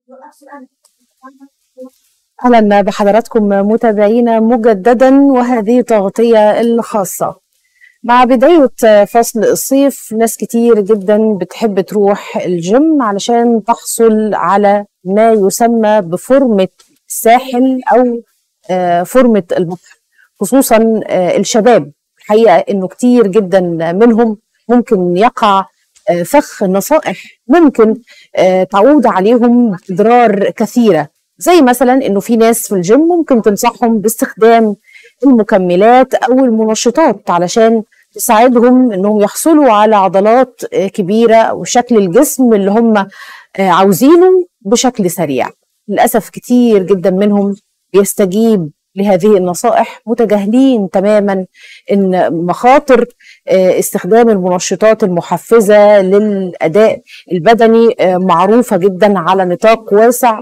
اهلا بحضراتكم متابعينا مجددا وهذه تغطيه الخاصه مع بداية فصل الصيف ناس كتير جدا بتحب تروح الجيم علشان تحصل على ما يسمى بفورمة الساحل أو فورمة البحر خصوصا الشباب الحقيقة إنه كتير جدا منهم ممكن يقع فخ نصائح ممكن تعود عليهم أضرار كثيرة زي مثلا إنه في ناس في الجيم ممكن تنصحهم باستخدام المكملات او المنشطات علشان تساعدهم انهم يحصلوا على عضلات كبيره او شكل الجسم اللي هم عاوزينه بشكل سريع للاسف كتير جدا منهم بيستجيب لهذه النصائح متجاهلين تماما ان مخاطر استخدام المنشطات المحفزه للاداء البدني معروفه جدا على نطاق واسع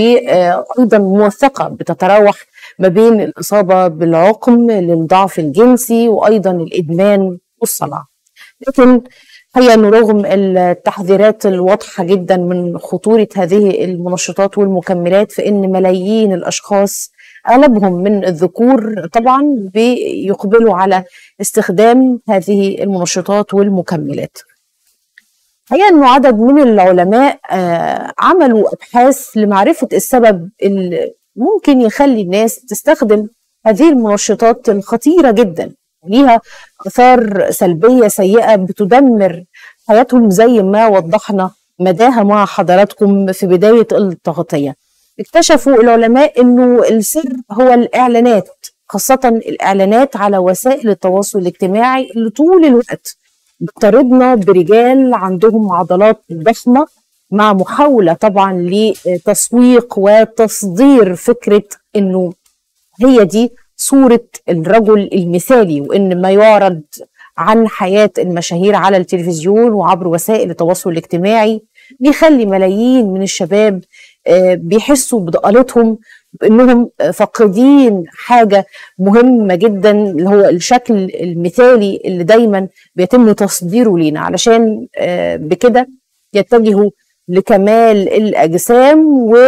وايضا موثقه بتتراوح ما بين الاصابه بالعقم للضعف الجنسي وايضا الادمان والصلع. لكن هي رغم التحذيرات الواضحه جدا من خطوره هذه المنشطات والمكملات فان ملايين الاشخاص اغلبهم من الذكور طبعا بيقبلوا على استخدام هذه المنشطات والمكملات. الحقيقه انه عدد من العلماء عملوا ابحاث لمعرفه السبب اللي ممكن يخلي الناس تستخدم هذه المنشطات الخطيره جدا ليها اثار سلبيه سيئه بتدمر حياتهم زي ما وضحنا مداها مع حضراتكم في بدايه التغطيه. اكتشفوا العلماء انه السر هو الاعلانات خاصه الاعلانات على وسائل التواصل الاجتماعي اللي طول الوقت بتطاردنا برجال عندهم عضلات ضخمه مع محاوله طبعا لتسويق وتصدير فكره انه هي دي صوره الرجل المثالي وان ما يعرض عن حياه المشاهير على التلفزيون وعبر وسائل التواصل الاجتماعي بيخلي ملايين من الشباب بيحسوا بضالتهم بانهم فاقدين حاجه مهمه جدا اللي هو الشكل المثالي اللي دايما بيتم تصديره لينا علشان بكده يتجهوا لكمال الاجسام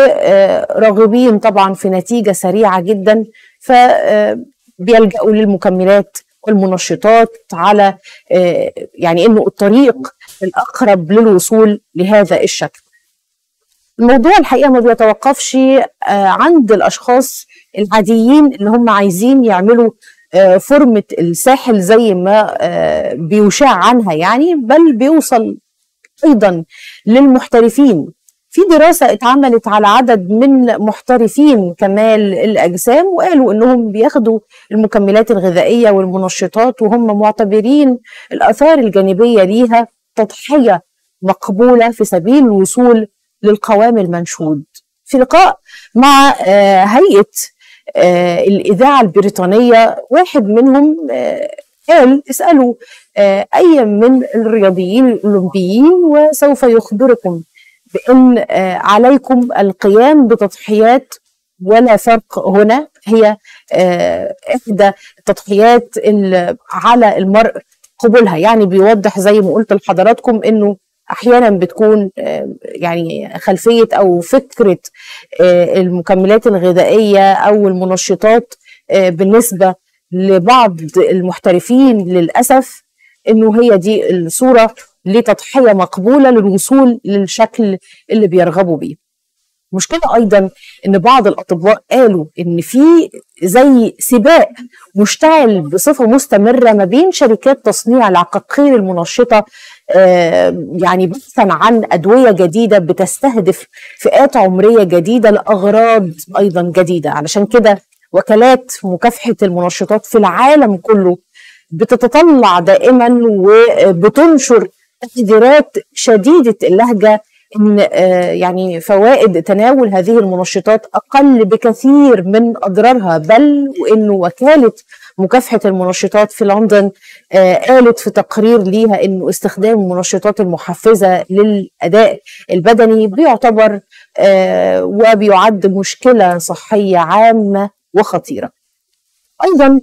وراغبين طبعا في نتيجه سريعه جدا فبيلجأوا للمكملات والمنشطات على يعني انه الطريق الاقرب للوصول لهذا الشكل. الموضوع الحقيقه ما بيتوقفش عند الاشخاص العاديين اللي هم عايزين يعملوا فورمه الساحل زي ما بيشاع عنها يعني بل بيوصل ايضا للمحترفين في دراسة اتعملت على عدد من محترفين كمال الأجسام وقالوا إنهم بياخدوا المكملات الغذائية والمنشطات وهم معتبرين الآثار الجانبية ليها تضحية مقبولة في سبيل الوصول للقوام المنشود في لقاء مع هيئة الإذاعة البريطانية واحد منهم قال اسألوا أي من الرياضيين الأولمبيين وسوف يخبركم بأن عليكم القيام بتضحيات ولا فرق هنا هي إحدى التضحيات اللي على المرء قبولها يعني بيوضح زي ما قلت لحضراتكم أنه احيانا بتكون يعني خلفيه او فكره المكملات الغذائيه او المنشطات بالنسبه لبعض المحترفين للاسف انه هي دي الصوره لتضحيه مقبوله للوصول للشكل اللي بيرغبوا بيه. مشكلة أيضا إن بعض الأطباء قالوا إن في زي سباق مشتعل بصفة مستمرة ما بين شركات تصنيع العقاقير المنشطة يعني بحثا عن أدوية جديدة بتستهدف فئات عمرية جديدة لأغراض أيضا جديدة علشان كده وكالات مكافحة المنشطات في العالم كله بتتطلع دائما وبتنشر تحذيرات شديدة اللهجة ان يعني فوائد تناول هذه المنشطات اقل بكثير من اضرارها بل وانه وكاله مكافحه المنشطات في لندن قالت في تقرير ليها انه استخدام المنشطات المحفزه للاداء البدني بيعتبر وبيعد مشكله صحيه عامه وخطيره. ايضا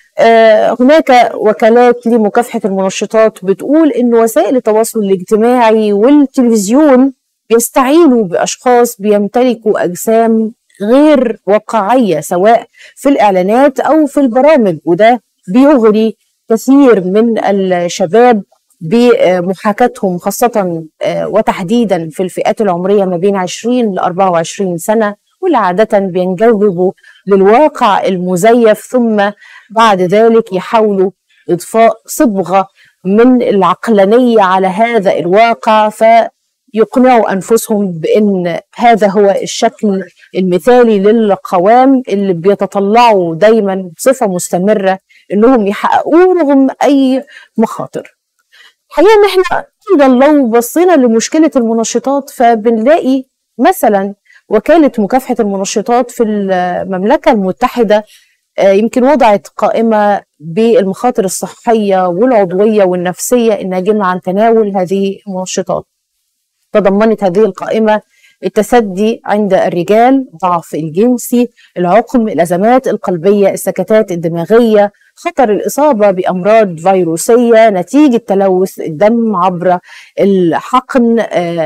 هناك وكالات لمكافحة المنشطات بتقول إن وسائل التواصل الاجتماعي والتلفزيون بيستعينوا باشخاص بيمتلكوا اجسام غير واقعيه سواء في الاعلانات او في البرامج وده بيغري كثير من الشباب بمحاكاتهم خاصة وتحديدا في الفئات العمرية ما بين 20 ل 24 سنة واللي عادة بينجذبوا للواقع المزيف ثم بعد ذلك يحاولوا إضفاء صبغة من العقلانية على هذا الواقع فيقنعوا أنفسهم بأن هذا هو الشكل المثالي للقوام اللي بيتطلعوا دايما بصفة مستمرة أنهم يحققوه رغم أي مخاطر الحقيقة أن احنا أيضا لو بصينا لمشكلة المنشطات فبنلاقي مثلا وكالة مكافحة المنشطات في المملكة المتحدة يمكن وضعت قائمة بالمخاطر الصحية والعضوية والنفسية الناجمة عن تناول هذه المنشطات تضمنت هذه القائمة التسدي عند الرجال ضعف الجنسي العقم الأزمات القلبية السكتات الدماغية خطر الإصابة بأمراض فيروسية نتيجة تلوث الدم عبر الحقن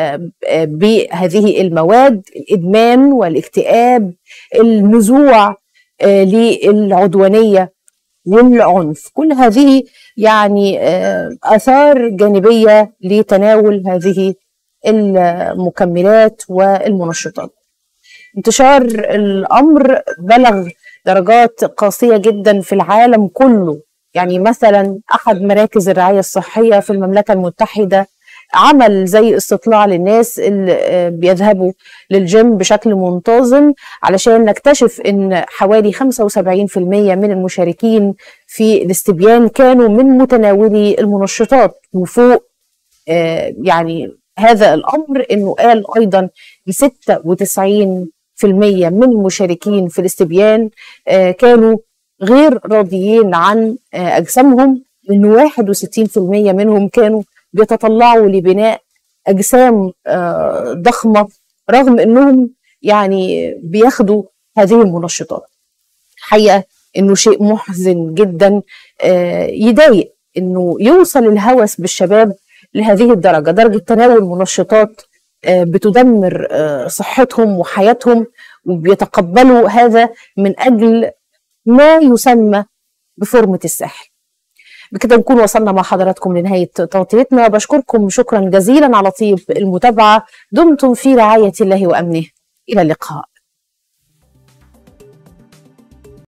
بهذه المواد الإدمان والاكتئاب النزوع للعدوانية والعنف كل هذه يعني آثار جانبية لتناول هذه المكملات والمنشطات انتشار الأمر بلغ درجات قاسية جدا في العالم كله يعني مثلا أحد مراكز الرعاية الصحية في المملكة المتحدة عمل زي استطلاع للناس اللي بيذهبوا للجيم بشكل منتظم علشان نكتشف ان حوالي 75% من المشاركين في الاستبيان كانوا من متناولي المنشطات وفوق يعني هذا الامر انه قال ايضا 96% من المشاركين في الاستبيان كانوا غير راضيين عن اجسامهم انه 61% منهم كانوا بيتطلعوا لبناء اجسام ضخمه رغم انهم يعني بياخدوا هذه المنشطات حقيقه انه شيء محزن جدا يضايق انه يوصل الهوس بالشباب لهذه الدرجه درجه تناول منشطات بتدمر صحتهم وحياتهم وبيتقبلوا هذا من اجل ما يسمى بفورمه السحر بكده نكون وصلنا مع حضراتكم لنهاية تغطيتنا بشكركم شكرا جزيلا على طيب المتابعة دمتم في رعاية الله وأمنه إلى اللقاء